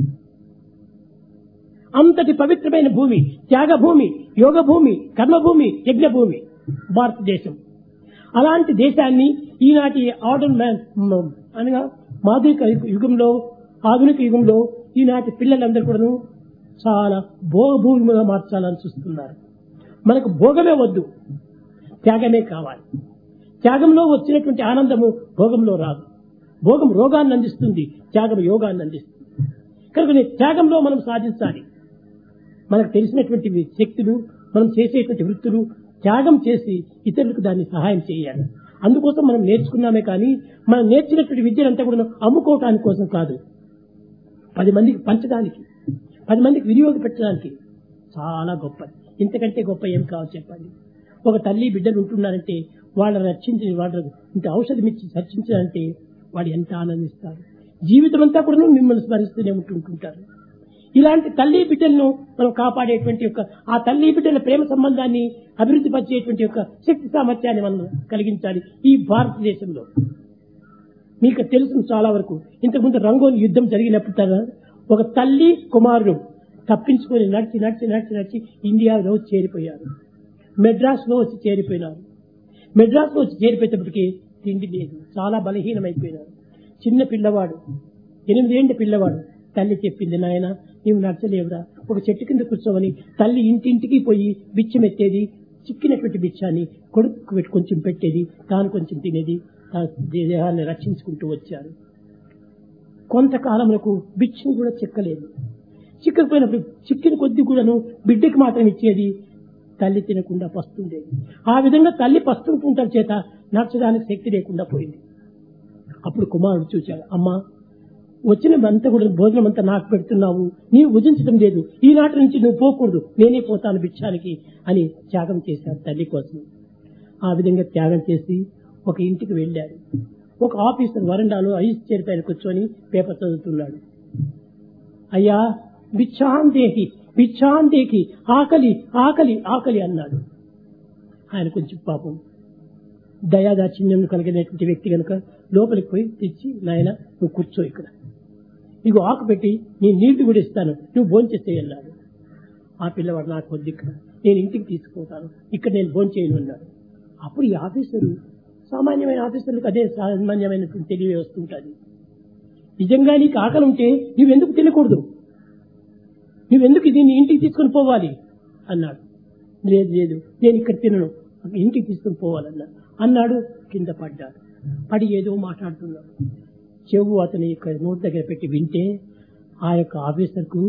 S1: అంతటి పవిత్రమైన భూమి త్యాగ భూమి యోగ భూమి కర్మభూమి యజ్ఞ భూమి భారతదేశం అలాంటి దేశాన్ని ఈనాటి ఆర్డర్ మ్యాన్ మ- అనగా మాధురిక యుగ- యుగంలో ఆధునిక యుగంలో ఈనాటి పిల్లలందరూ కూడాను చాలా భోగభూమిగా మార్చాలని చూస్తున్నారు మనకు భోగమే వద్దు త్యాగమే కావాలి త్యాగంలో వచ్చినటువంటి ఆనందము భోగంలో రాదు భోగం రోగాన్ని అందిస్తుంది త్యాగం యోగాన్ని అందిస్తుంది కనుక నీ త్యాగంలో మనం సాధించాలి మనకు తెలిసినటువంటి శక్తులు మనం చేసేటువంటి వృత్తులు త్యాగం చేసి ఇతరులకు దాన్ని సహాయం చేయాలి అందుకోసం మనం నేర్చుకున్నామే కానీ మనం నేర్చినటువంటి విద్యలంతా కూడా అమ్ముకోవటానికి కోసం కాదు పది మందికి పంచడానికి పది మందికి వినియోగపెట్టడానికి చాలా గొప్పది ఇంతకంటే గొప్ప ఏం కావాలి చెప్పండి ఒక తల్లి బిడ్డలు ఉంటున్నారంటే వాళ్ళని రక్షించి వాళ్ళకు ఇంత ఔషధం ఇచ్చి రక్షించాలంటే వాడు ఎంత ఆనందిస్తారు జీవితం అంతా కూడా మిమ్మల్ని స్మరిస్తూనే ఉంటుంటారు ఇలాంటి తల్లి బిడ్డలను మనం కాపాడేటువంటి యొక్క ఆ తల్లి బిడ్డల ప్రేమ సంబంధాన్ని అభివృద్ధి పరిచేటువంటి యొక్క శక్తి సామర్థ్యాన్ని మనం కలిగించాలి ఈ భారతదేశంలో మీకు తెలుసు చాలా వరకు ఇంతకుముందు రంగోలి యుద్ధం జరిగినప్పుడు తన ఒక తల్లి కుమారుడు తప్పించుకొని నడిచి నడిచి నడిచి నడిచి ఇండియాలో చేరిపోయారు మెడ్రాస్ లో వచ్చి చేరిపోయినారు మెడ్రాస్ లో వచ్చి చేరిపోయేటప్పటికి తిండి లేదు చాలా బలహీనమైపోయినారు చిన్న పిల్లవాడు ఎనిమిదేంటి పిల్లవాడు తల్లి చెప్పింది నాయన నీవు నడచలేవురా ఒక చెట్టు కింద కూర్చోమని తల్లి ఇంటింటికి పోయి బిచ్చమెత్తేది చిక్కినటువంటి బిచ్చాన్ని కొడుకు పెట్టి కొంచెం పెట్టేది తాను కొంచెం తినేది తన దేహాన్ని రక్షించుకుంటూ వచ్చారు కొంతకాలములకు బిచ్చం కూడా చిక్కలేదు చిక్కకపోయినప్పుడు చిక్కిన కొద్ది కూడాను బిడ్డకి మాత్రం ఇచ్చేది తల్లి తినకుండా పస్తుండేది ఆ విధంగా తల్లి పస్తుంటుంటాం చేత నడచడానికి శక్తి లేకుండా పోయింది అప్పుడు కుమారుడు చూశాడు అమ్మా వచ్చిన అంతా కూడా భోజనం అంతా నాకు పెడుతున్నావు నీవు భుజించడం లేదు ఈనాటి నుంచి నువ్వు పోకూడదు నేనే పోతాను భిక్షానికి అని త్యాగం చేశాడు తల్లి కోసం ఆ విధంగా త్యాగం చేసి ఒక ఇంటికి వెళ్ళాడు ఒక ఆఫీసర్ వరండాలో ఐస్ చైర్ పైన కూర్చొని పేపర్ చదువుతున్నాడు అయ్యా భిక్షాందేకి భిక్షాందేకి ఆకలి ఆకలి ఆకలి అన్నాడు ఆయన కొంచెం పాపం దయాదాచిన్యం కలిగినటువంటి వ్యక్తి కనుక లోపలికి పోయి తెచ్చి నాయన నువ్వు కూర్చో ఇక్కడ నీకు ఆకు పెట్టి నేను నీళ్లు కూడా ఇస్తాను నువ్వు భోంచేసేయి అన్నాడు ఆ పిల్లవాడు నాకు వద్దు ఇక్కడ నేను ఇంటికి తీసుకుపోతాను ఇక్కడ నేను భోంచేయను అన్నాడు అప్పుడు ఈ ఆఫీసరు సామాన్యమైన ఆఫీసర్లకు అదే సామాన్యమైనటువంటి తెలివి వస్తుంటుంది నిజంగా నీకు ఆకలి ఉంటే నువ్వెందుకు తినకూడదు నువ్వెందుకు దీన్ని ఇంటికి తీసుకుని పోవాలి అన్నాడు లేదు లేదు నేను ఇక్కడ తినను ఇంటికి తీసుకుని పోవాలన్నా అన్నాడు కింద పడ్డాడు పడి ఏదో మాట్లాడుతున్నాడు చెవు అతని యొక్క నోటి దగ్గర పెట్టి వింటే ఆ యొక్క ఆఫీసర్కు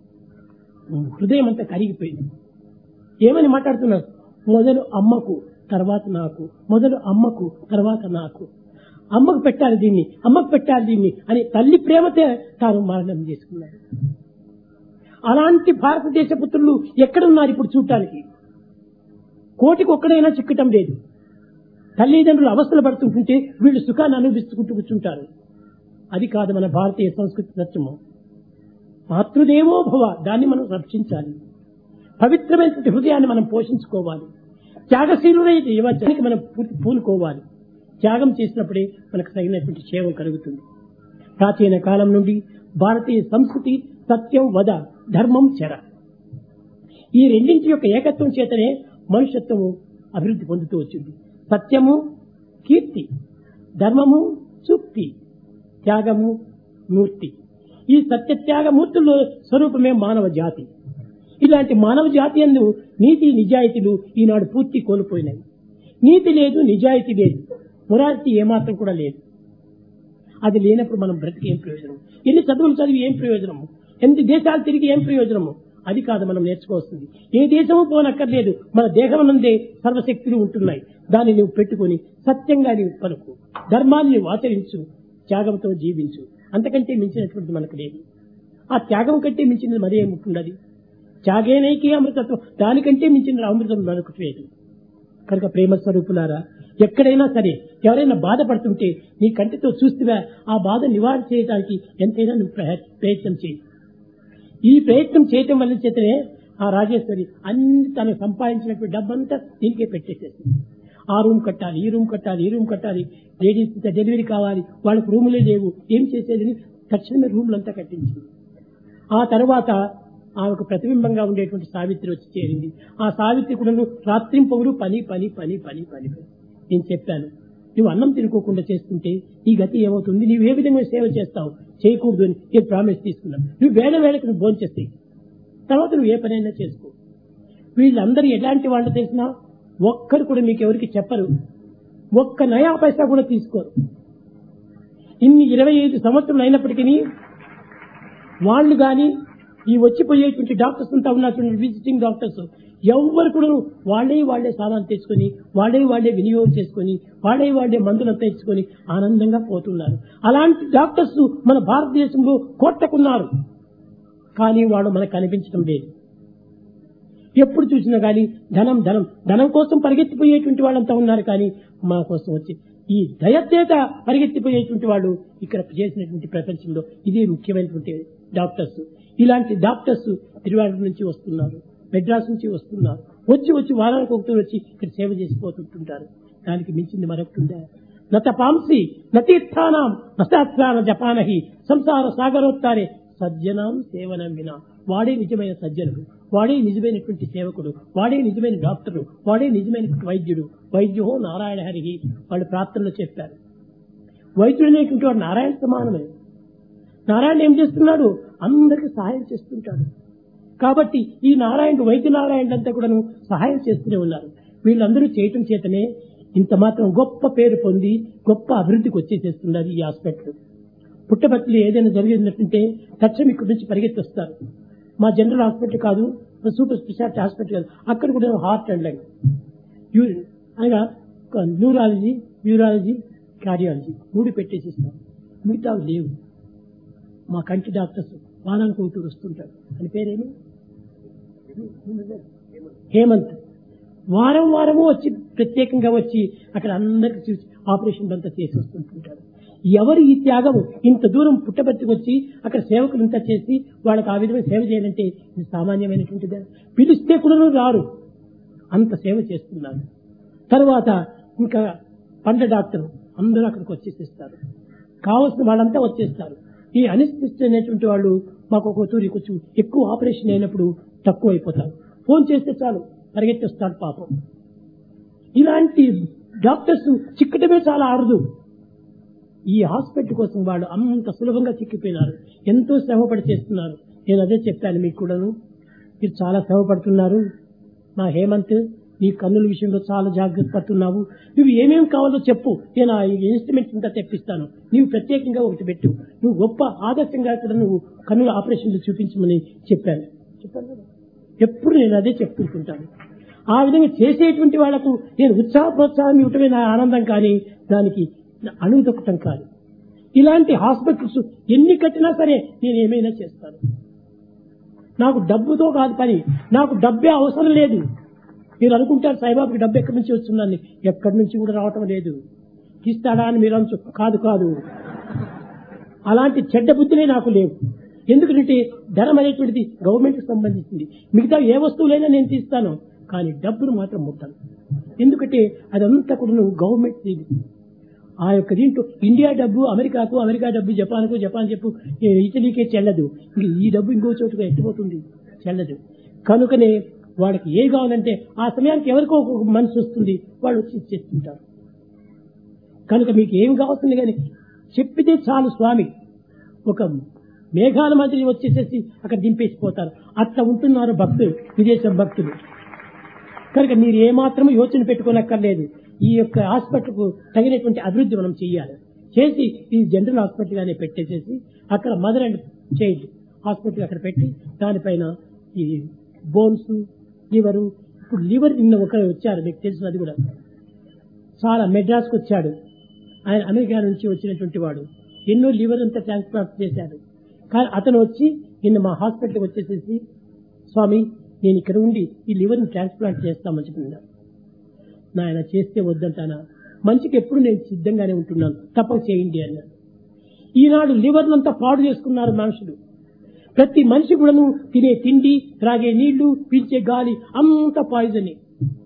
S1: హృదయం అంతా కరిగిపోయింది ఏమని మాట్లాడుతున్నారు మొదలు అమ్మకు తర్వాత నాకు మొదలు అమ్మకు తర్వాత నాకు అమ్మకు పెట్టాలి దీన్ని అమ్మకు పెట్టాలి దీన్ని అని తల్లి ప్రేమతే తాను మరణం చేసుకున్నాడు అలాంటి భారతదేశ పుత్రులు ఎక్కడున్నారు ఇప్పుడు చూడటానికి కోటికి ఒక్కడైనా చిక్కటం లేదు తల్లిదండ్రులు అవస్థలు పడుతుంటుంటే వీళ్ళు సుఖాన్ని అనుభవిస్తుకుంటూ కూర్చుంటారు అది కాదు మన భారతీయ సంస్కృతి సత్యము మాతృదేవో భవ దాన్ని మనం రక్షించాలి పవిత్రమైనటువంటి హృదయాన్ని మనం పోషించుకోవాలి త్యాగశీలుడైతే యువజనానికి మనం పూర్తి పూనుకోవాలి త్యాగం చేసినప్పుడే మనకు తగినటువంటి క్షేమం కలుగుతుంది ప్రాచీన కాలం నుండి భారతీయ సంస్కృతి సత్యం వద ధర్మం చెర ఈ రెండింటి యొక్క ఏకత్వం చేతనే మనుషత్వము అభివృద్ధి పొందుతూ వచ్చింది సత్యము కీర్తి ధర్మము సూక్తి త్యాగము మూర్తి ఈ సత్య త్యాగమూర్తుల్లో స్వరూపమే మానవ జాతి ఇలాంటి మానవ జాతి అందు నీతి నిజాయితీలు ఈనాడు పూర్తి కోల్పోయినాయి నీతి లేదు నిజాయితీ లేదు మొరాలిటీ ఏమాత్రం కూడా లేదు అది లేనప్పుడు మనం బ్రతికి ఏం ప్రయోజనం ఎన్ని చదువులు చదివి ఏం ప్రయోజనము ఎన్ని దేశాలు తిరిగి ఏం ప్రయోజనము అది కాదు మనం నేర్చుకోవాల్సింది ఏ దేశము పోనక్కర్లేదు మన దేహం నుండే సర్వశక్తులు ఉంటున్నాయి దాన్ని నువ్వు పెట్టుకొని సత్యంగా నీవు పలుకు ధర్మాన్ని నువ్వు ఆచరించు త్యాగంతో జీవించు అంతకంటే మించినటువంటి మనకు లేదు ఆ త్యాగం కంటే మించినది మరీ ఏముంటున్నది త్యాగేనైకి అమృతత్వం దానికంటే మించిన అమృతం మనకు లేదు కనుక ప్రేమ స్వరూపులారా ఎక్కడైనా సరే ఎవరైనా బాధపడుతుంటే నీ కంటితో చూస్తువా ఆ బాధ నివారణ చేయడానికి ఎంతైనా నువ్వు ప్రయ- ప్రయత్నం చేయి ఈ ప్రయత్నం చేయటం వల్ల చేతనే ఆ రాజేశ్వరి అన్ని తను సంపాదించినటువంటి డబ్బంతా దీనికే పెట్టేసేసింది ఆ రూమ్ కట్టాలి ఈ రూమ్ కట్టాలి ఈ రూమ్ కట్టాలి లేడీస్ డెలివరీ కావాలి వాళ్ళకి రూములే లేవు ఏం చేసేది తక్షణమే రూములంతా కట్టించింది ఆ తర్వాత ఆమెకు ప్రతిబింబంగా ఉండేటువంటి సావిత్రి వచ్చి చేరింది ఆ సావిత్రి కూడా రాత్రిం పొగుడు పని పని పని పని పని పని నేను చెప్పాను నువ్వు అన్నం తినుకోకుండా చేస్తుంటే ఈ గతి ఏమవుతుంది నువ్వు ఏ విధంగా సేవ చేస్తావు చేయకూడదు అని నేను ప్రామిస్ తీసుకున్నాను నువ్వు వేళ వేళకు నువ్వు భోజనం చేస్తాయి తర్వాత నువ్వు ఏ పనైనా చేసుకో వీళ్ళందరూ ఎలాంటి వాళ్ళు తెలిసినా ఒక్కరు కూడా మీకు ఎవరికి చెప్పరు ఒక్క నయా పైసా కూడా తీసుకోరు ఇన్ని ఇరవై ఐదు సంవత్సరాలు అయినప్పటికీ వాళ్ళు కానీ ఈ వచ్చిపోయేటువంటి డాక్టర్స్ అంతా ఉన్నటువంటి విజిటింగ్ డాక్టర్స్ ఎవ్వరు కూడా వాళ్ళే వాళ్ళే సామాన్ తెచ్చుకొని వాళ్ళే వాళ్ళే వినియోగం చేసుకొని వాళ్ళే వాళ్ళే మందులంతా ఇచ్చుకొని ఆనందంగా పోతున్నారు అలాంటి డాక్టర్స్ మన భారతదేశంలో కోట్టకున్నారు కానీ వాడు మనకు కనిపించడం లేదు ఎప్పుడు చూసినా కానీ ధనం ధనం ధనం కోసం పరిగెత్తిపోయేటువంటి వాళ్ళంతా ఉన్నారు కానీ మా కోసం వచ్చి ఈ దయచేత పరిగెత్తిపోయేటువంటి వాళ్ళు ఇక్కడ చేసినటువంటి ప్రపంచంలో ఇదే ముఖ్యమైనటువంటి డాక్టర్స్ ఇలాంటి డాక్టర్స్ తిరువాడ నుంచి వస్తున్నారు మెడ్రాస్ నుంచి వస్తున్నారు వచ్చి వచ్చి వారానికి ఒకటి వచ్చి ఇక్కడ సేవ చేసిపోతుంటుంటారు దానికి మించింది మరొకటి ఉందా నత పాంసి నతీర్థానం నశాస్త్రాన జపానహి సంసార సాగరోత్తారే సజ్జనాం సేవనం వినా వాడే నిజమైన సజ్జనుడు వాడే నిజమైనటువంటి సేవకుడు వాడే నిజమైన డాక్టరు వాడే నిజమైనటువంటి వైద్యుడు వైద్యో నారాయణ హరి వాళ్ళు ప్రార్థనలో చెప్పారు వైద్యుడు అనేటువంటి వాడు నారాయణ సమానమే నారాయణ ఏం చేస్తున్నాడు అందరికి సహాయం చేస్తుంటాడు కాబట్టి ఈ నారాయణుడు వైద్య నారాయణ అంతా కూడా సహాయం చేస్తూనే ఉన్నారు వీళ్ళందరూ చేయటం చేతనే ఇంత మాత్రం గొప్ప పేరు పొంది గొప్ప అభివృద్ధికి వచ్చేసేస్తున్నారు ఈ హాస్పిటల్ పుట్టపర్తిలో ఏదైనా జరిగినట్టుంటే తక్షణం ఇక్కడి నుంచి పరిగెత్తొస్తారు మా జనరల్ హాస్పిటల్ కాదు మా సూపర్ స్పెషాలిటీ హాస్పిటల్ కాదు అక్కడ కూడా హార్ట్ అండ్ లైన్ యూరిన్ అనగా న్యూరాలజీ న్యూరాలజీ కార్డియాలజీ మూడు పెట్టేసి ఇస్తాం మిగతా లేవు మా కంటి డాక్టర్స్ వారానికి ఒకటి వస్తుంటారు అని పేరేమి హేమంత్ వారం వారము వచ్చి ప్రత్యేకంగా వచ్చి అక్కడ అందరికి చూసి ఆపరేషన్ అంతా చేసి వస్తుంటుంటారు ఎవరు ఈ త్యాగం ఇంత దూరం పుట్టబెట్టుకు వచ్చి అక్కడ సేవకులు ఇంత చేసి వాళ్ళకి ఆ విధమైన సేవ చేయాలంటే ఇది సామాన్యమైనటువంటిదే పిలిస్తే కూడా రారు అంత సేవ చేస్తున్నారు తర్వాత ఇంకా పండ్ల డాక్టర్ అందరూ అక్కడికి వచ్చేసేస్తారు కావలసిన వాళ్ళంతా వచ్చేస్తారు ఈ అనిస్థిస్ట్ అనేటువంటి వాళ్ళు మాకు ఒక తూరి కొంచెం ఎక్కువ ఆపరేషన్ అయినప్పుడు తక్కువ అయిపోతారు ఫోన్ చేస్తే చాలు పరిగెత్తేస్తాడు పాపం ఇలాంటి డాక్టర్స్ చిక్కటమే చాలా అరుదు ఈ హాస్పిటల్ కోసం వాళ్ళు అంత సులభంగా చిక్కిపోయినారు ఎంతో శ్రమపడి చేస్తున్నారు నేను అదే చెప్పాను మీకు కూడాను మీరు చాలా శ్రమపడుతున్నారు మా హేమంత్ నీ కన్నుల విషయంలో చాలా జాగ్రత్త పడుతున్నావు నువ్వు ఏమేమి కావాలో చెప్పు నేను ఆ ఇన్స్ట్రుమెంట్స్ అంతా తెప్పిస్తాను నీవు ప్రత్యేకంగా ఒకటి పెట్టు నువ్వు గొప్ప ఆదర్శంగా కూడా నువ్వు కన్నుల ఆపరేషన్లు చూపించమని చెప్పాను చెప్పాను కదా? ఎప్పుడు నేను అదే చెప్తుంటుంటాను ఆ విధంగా చేసేటువంటి వాళ్లకు నేను ఉత్సాహ ప్రోత్సాహం ఇవ్వటమే నా ఆనందం కానీ దానికి అణువు దొక్కటం కాదు ఇలాంటి హాస్పిటల్స్ ఎన్ని కట్టినా సరే నేను ఏమైనా చేస్తాను నాకు డబ్బుతో కాదు పని నాకు డబ్బే అవసరం లేదు మీరు అనుకుంటారు సాయిబాబుకి డబ్బు ఎక్కడి నుంచి వస్తుందని ఎక్కడి నుంచి కూడా రావటం లేదు ఇస్తాడా అని మీరు అనొచ్చు కాదు కాదు అలాంటి చెడ్డ బుద్ధులే నాకు లేవు ఎందుకంటే ధనం అనేటువంటిది గవర్నమెంట్ కి సంబంధించింది మిగతా ఏ వస్తువులైనా నేను తీస్తాను కానీ డబ్బును మాత్రం ముట్టను ఎందుకంటే అదంతా కూడా గవర్నమెంట్ ఇది ఆ యొక్క దీంట్లో ఇండియా డబ్బు అమెరికాకు అమెరికా డబ్బు జపాన్కు జపాన్ చెప్పు ఈ ఇటలీకే చెల్లదు ఇంక ఈ డబ్బు ఇంకో చోటుగా ఎట్టిపోతుంది చెల్లదు కనుకనే వాళ్ళకి ఏ కావాలంటే ఆ సమయానికి ఎవరికో ఒక మనసు వస్తుంది వాళ్ళు వచ్చి ఇచ్చేస్తుంటారు కనుక మీకు ఏం కావాల్సింది కానీ చెప్పితే చాలు స్వామి ఒక మేఘాల మధ్య వచ్చేసేసి అక్కడ దింపేసిపోతారు అట్లా ఉంటున్నారు భక్తులు విదేశం భక్తులు కనుక మీరు ఏమాత్రం యోచన పెట్టుకోనక్కర్లేదు ఈ యొక్క హాస్పిటల్కు తగినటువంటి అభివృద్ధి మనం చేయాలి చేసి ఈ జనరల్ హాస్పిటల్ గానే పెట్టేసేసి అక్కడ మదర్ అండ్ చైల్డ్ హాస్పిటల్ అక్కడ పెట్టి దానిపైన ఈ బోన్స్ లివరు ఇప్పుడు లివర్ నిన్న ఒకరు వచ్చారు మీకు తెలుసు అది కూడా చాలా మెడ్రాస్కి వచ్చాడు ఆయన అమెరికా నుంచి వచ్చినటువంటి వాడు ఎన్నో లివర్ అంతా ట్రాన్స్ప్లాంట్ చేశాడు కానీ అతను వచ్చి నిన్న మా హాస్పిటల్కి వచ్చేసేసి స్వామి నేను ఇక్కడ ఉండి ఈ లివర్ని ట్రాన్స్ప్లాంట్ చేస్తామని చెప్పినాడు నాయన చేస్తే వద్దంటానా మంచికి ఎప్పుడు నేను సిద్ధంగానే ఉంటున్నాను తప్పక చేయండి అన్నాడు ఈనాడు లివర్నంతా పాడు చేసుకున్నారు మనుషులు ప్రతి మనిషి కూడాను తినే తిండి త్రాగే నీళ్లు పీల్చే గాలి అంత పాయిజనే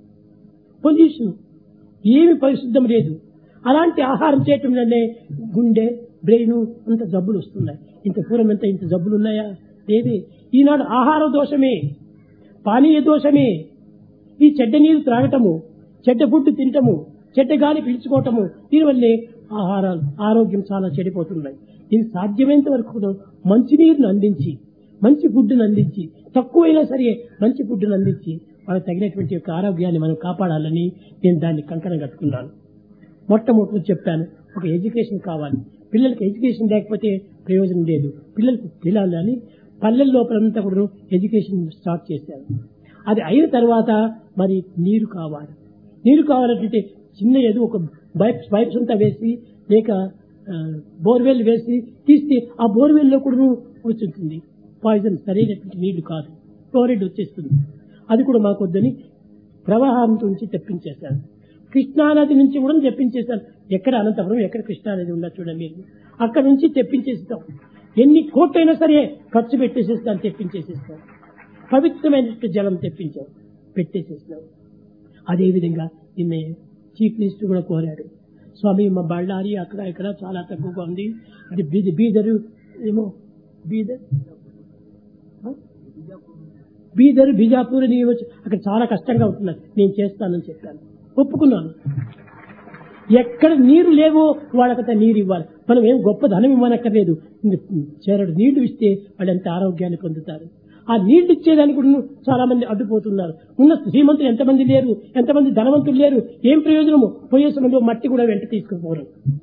S1: పొల్యూషన్ ఏమి పరిశుద్ధం లేదు అలాంటి ఆహారం చేయటం వల్లనే గుండె బ్రెయిన్ అంత జబ్బులు వస్తున్నాయి ఇంత పూర్వం ఎంత ఇంత జబ్బులు ఉన్నాయా లేదే ఈనాడు ఆహార దోషమే పానీయ దోషమే ఈ చెడ్డ నీరు త్రాగటము చెడ్డ ఫుడ్ తినటము చెడ్డ గాలి పీల్చుకోవటము దీనివల్లే ఆహారాలు ఆరోగ్యం చాలా చెడిపోతున్నాయి ఇది సాధ్యమైనంత వరకు కూడా మంచి నీరును అందించి మంచి ఫుడ్ను అందించి తక్కువైనా సరే మంచి ఫుడ్ను అందించి వాళ్ళకి తగినటువంటి యొక్క ఆరోగ్యాన్ని మనం కాపాడాలని నేను దాన్ని కంకణం కట్టుకున్నాను మొట్టమొదటి చెప్పాను ఒక ఎడ్యుకేషన్ కావాలి పిల్లలకి ఎడ్యుకేషన్ లేకపోతే ప్రయోజనం లేదు పిల్లలకు పిల్లలని పల్లెల లోపలంతా కూడా ఎడ్యుకేషన్ స్టార్ట్ చేశాను అది అయిన తర్వాత మరి నీరు కావాలి నీరు కావాలంటే చిన్న ఏదో ఒక పైప్స్ పైప్స్ అంతా వేసి లేక బోర్వెల్ వేసి తీస్తే ఆ బోర్వెల్ లో కూడా వచ్చుంటుంది పాయిజన్ సరైనటువంటి నీళ్లు కాదు ఫ్లోరైడ్ వచ్చేస్తుంది అది కూడా మాకు వద్దని ప్రవాహంతో నుంచి తెప్పించేశాను కృష్ణానది నుంచి కూడా తెప్పించేశాను ఎక్కడ అనంతపురం ఎక్కడ కృష్ణానది ఉందా చూడండి మీరు అక్కడ నుంచి తెప్పించేస్తాం ఎన్ని కోట్లైనా సరే ఖర్చు పెట్టేసేస్తాను తెప్పించేసేస్తాం పవిత్రమైనటువంటి జలం తెప్పించాం పెట్టేసేసినాం అదేవిధంగా నిన్న చీఫ్ మినిస్టర్ కూడా కోరాడు స్వామి మా బళ్ళారి అక్కడ ఇక్కడ చాలా తక్కువగా ఉంది అది బీద బీదరు ఏమో బీదర్ ఆ? బీదర్ బిజాపూర్ నీవు అక్కడ చాలా కష్టంగా ఉంటున్నారు నేను చేస్తానని చెప్పాను ఒప్పుకున్నాను ఎక్కడ నీరు లేవో వాళ్ళకంత నీరు ఇవ్వాలి మనం ఏం గొప్ప ధనం ఇవ్వనక్కర్లేదు చేరడు నీళ్లు ఇస్తే వాళ్ళు ఎంత ఆరోగ్యాన్ని పొందుతారు ఆ నీళ్లు ఇచ్చేదానికి కూడా చాలా మంది అడ్డుపోతున్నారు ఉన్న శ్రీమంతులు ఎంతమంది లేరు ఎంతమంది ధనవంతులు లేరు ఏం ప్రయోజనము పోయే సమయంలో మట్టి కూడా వెంట తీసుకుపోరు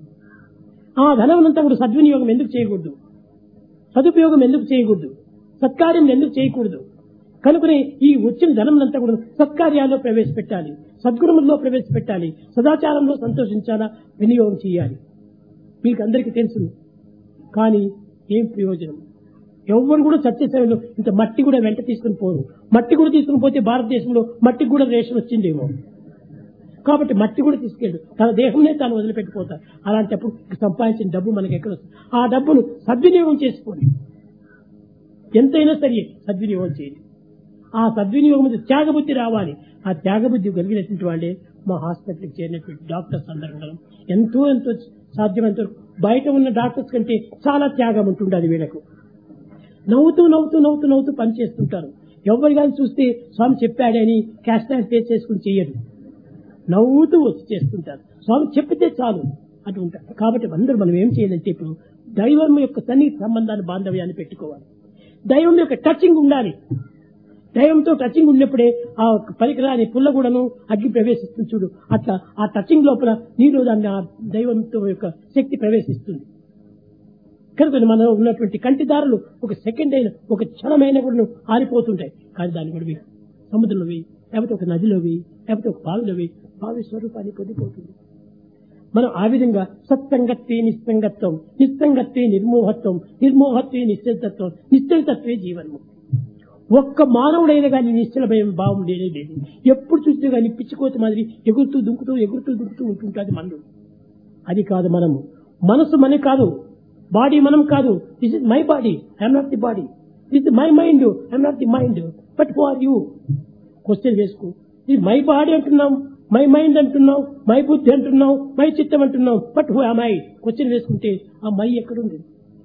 S1: ఆ ధనమంతా కూడా సద్వినియోగం ఎందుకు చేయకూడదు సదుపయోగం ఎందుకు చేయకూడదు సత్కార్యం ఎందుకు చేయకూడదు కనుకనే ఈ వచ్చిన ధనమునంతా కూడా సత్కార్యాల్లో ప్రవేశపెట్టాలి సద్గుణముల్లో ప్రవేశపెట్టాలి సదాచారంలో సంతోషించాలా వినియోగం చేయాలి మీకు అందరికీ తెలుసు కానీ ఏం ప్రయోజనం ఎవరు కూడా చచ్చే సమయంలో ఇంత మట్టి కూడా వెంట తీసుకుని పోరు మట్టి కూడా తీసుకుని పోతే భారతదేశంలో మట్టికి కూడా రేషన్ వచ్చిందేమో కాబట్టి మట్టి కూడా తీసుకెళ్ళు తన దేహంనే తాను వదిలిపెట్టిపోతారు అలాంటప్పుడు సంపాదించిన డబ్బు మనకి ఎక్కడ వస్తుంది ఆ డబ్బును సద్వినియోగం చేసుకోండి ఎంతైనా సరే సద్వినియోగం చేయండి ఆ సద్వినియోగం మీద త్యాగబుద్ధి రావాలి ఆ త్యాగబుద్ధి కలిగినటువంటి వాళ్ళే మా హాస్పిటల్కి చేరినటువంటి డాక్టర్స్ అందరం కూడా ఎంతో ఎంతో సాధ్యమైనంత వరకు బయట ఉన్న డాక్టర్స్ కంటే చాలా త్యాగం ఉంటుండదు వీళ్ళకు నవ్వుతూ నవ్వుతూ నవ్వుతూ నవ్వుతూ పని చేస్తుంటారు ఎవరు కానీ చూస్తే స్వామి చెప్పాడని క్యాష్ ఫేస్ చేసుకుని చెయ్యరు నవ్వుతూ వచ్చి చేస్తుంటారు స్వామి చెప్పితే చాలు అటు ఉంటారు కాబట్టి అందరూ మనం ఏం చేయాలంటే ఇప్పుడు దైవం యొక్క సన్నిహిత సంబంధాన్ని బాంధవ్యాన్ని పెట్టుకోవాలి దైవం యొక్క టచింగ్ ఉండాలి దైవంతో టచింగ్ ఉన్నప్పుడే ఆ పరికరాన్ని పుల్లగూడను అగ్గి ప్రవేశిస్తుంది చూడు అట్లా ఆ టచింగ్ లోపల నీలో దాన్ని ఆ దైవంతో యొక్క శక్తి ప్రవేశిస్తుంది కనుక మనలో ఉన్నటువంటి కంటిదారులు ఒక సెకండ్ అయిన ఒక క్షణమైన కూడా ఆరిపోతుంటాయి కానీ దాన్ని కూడా వేయి. సముద్రంలో వేయి లేకపోతే ఒక నదిలో వేయి లేకపోతే ఒక బావిలో వేయి బావి స్వరూపాన్ని పొందిపోతుంది మనం ఆ విధంగా సత్సంగత్వే నిస్సంగత్వం నిస్సంగత్వే నిర్మోహత్వం నిర్మోహత్వే నిశ్చలతత్వం నిశ్చలతత్వే జీవన్ముక్తి ఒక్క మానవుడైనా కానీ నిశ్చల భయం భావం లేనే లేదు ఎప్పుడు చూస్తే కానీ పిచ్చికోత మాదిరి ఎగురుతూ దుంకుతూ ఎగురుతూ దుంకుతూ ఉంటుంటుంది మనలో అది కాదు మనము మనసు మన కాదు బాడీ మనం కాదు this is my body I'm not the body this my mind I'm not the mind but who are you question వేసుకో ఇది మై బాడీ అంటున్నాం మై మైండ్ అంటున్నాం మై బుద్ధి అంటున్నాం మై చిత్తం అంటున్నాం బట్ హు ఐ క్వశ్చన్ వేసుకుంటే ఆ మై ఎక్కడుంది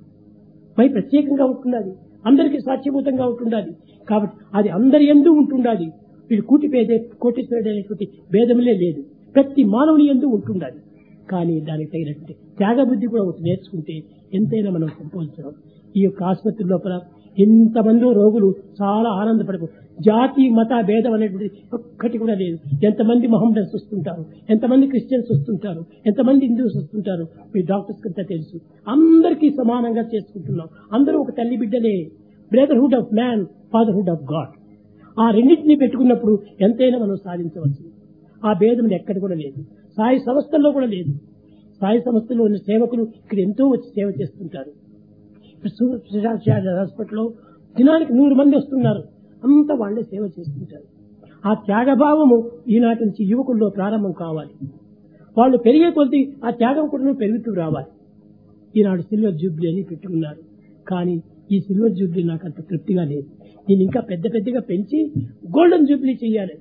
S1: మై ప్రత్యేకంగా ఉంటున్నది అందరికీ సాధ్యభూతంగా ఉంటుండాలి కాబట్టి అది అందరి ఎందు ఉంటుండాలి వీడు కూటి పేద కోటేశ్వరుడు అనేటువంటి భేదములే లేదు ప్రతి మానవుని ఎందు ఉంటుండాలి కానీ దానికి తగినటువంటి త్యాగబుద్ధి కూడా ఒకటి నేర్చుకుంటే ఎంతైనా మనం సంపోదించడం ఈ యొక్క ఆసుపత్రి లోపల ఎంతమందో రోగులు చాలా ఆనందపడకు జాతి మత భేదం అనేటువంటి ఒక్కటి కూడా లేదు ఎంతమంది మహమ్మదన్స్ వస్తుంటారు ఎంతమంది క్రిస్టియన్స్ వస్తుంటారు ఎంతమంది హిందూస్ వస్తుంటారు మీ డాక్టర్స్ కంతా తెలుసు అందరికీ సమానంగా చేసుకుంటున్నాం అందరూ ఒక తల్లి బిడ్డలే brotherhood of man fatherhood of God ఆ రెండింటినీ పెట్టుకున్నప్పుడు ఎంతైనా మనం సాధించవచ్చు ఆ భేదం ఎక్కడ కూడా లేదు సాయి సంస్థల్లో కూడా లేదు సాయి సంస్థలో ఉన్న సేవకులు ఇక్కడ ఎంతో వచ్చి సేవ చేస్తుంటారు ఇప్పుడు సూ- శ్రీరామ్ హాస్పిటల్లో దినానికి నూరు మంది వస్తున్నారు అంతా వాళ్ళే సేవ చేస్తుంటారు ఆ త్యాగభావము ఈనాటి నుంచి యువకుల్లో ప్రారంభం కావాలి వాళ్ళు పెరిగే కొద్దీ ఆ త్యాగం కూడా పెరుగుతూ రావాలి ఈనాడు సిల్వర్ జూబ్లీ అని పెట్టుకున్నారు కానీ ఈ సిల్వర్ జూబ్లీ నాకు అంత తృప్తిగా లేదు దీన్ని ఇంకా పెద్ద పెద్దగా పెంచి గోల్డెన్ జూబ్లీ చేయాలి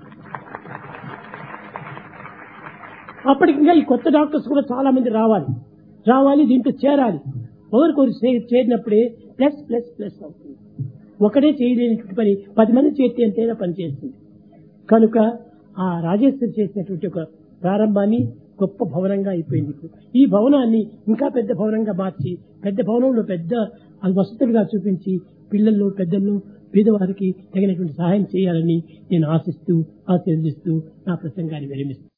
S1: అప్పటికి ఇంకా ఈ కొత్త డాక్టర్స్ కూడా చాలా మంది రావాలి రావాలి దీంట్లో చేరాలి ఒకరికొకరు చే- చేరినప్పుడే ప్లస్ ప్లస్ ప్లస్ అవుతుంది ఒకటే చేయలేనటువంటి పని పది మంది చేస్తే ఎంతైనా పని చేస్తుంది కనుక ఆ రాజేశ్వరి చేసినటువంటి ఒక ప్రారంభాన్ని గొప్ప భవనంగా అయిపోయింది ఇప్పుడు. ఈ భవనాన్ని ఇంకా పెద్ద భవనంగా మార్చి పెద్ద భవనంలో పెద్ద అది వసతులుగా చూపించి పిల్లలు పెద్దలు పేదవారికి తగినటువంటి సహాయం చేయాలని నేను ఆశిస్తూ ఆశీర్దిస్తూ నా ప్రసంగాన్ని విరమిస్తాను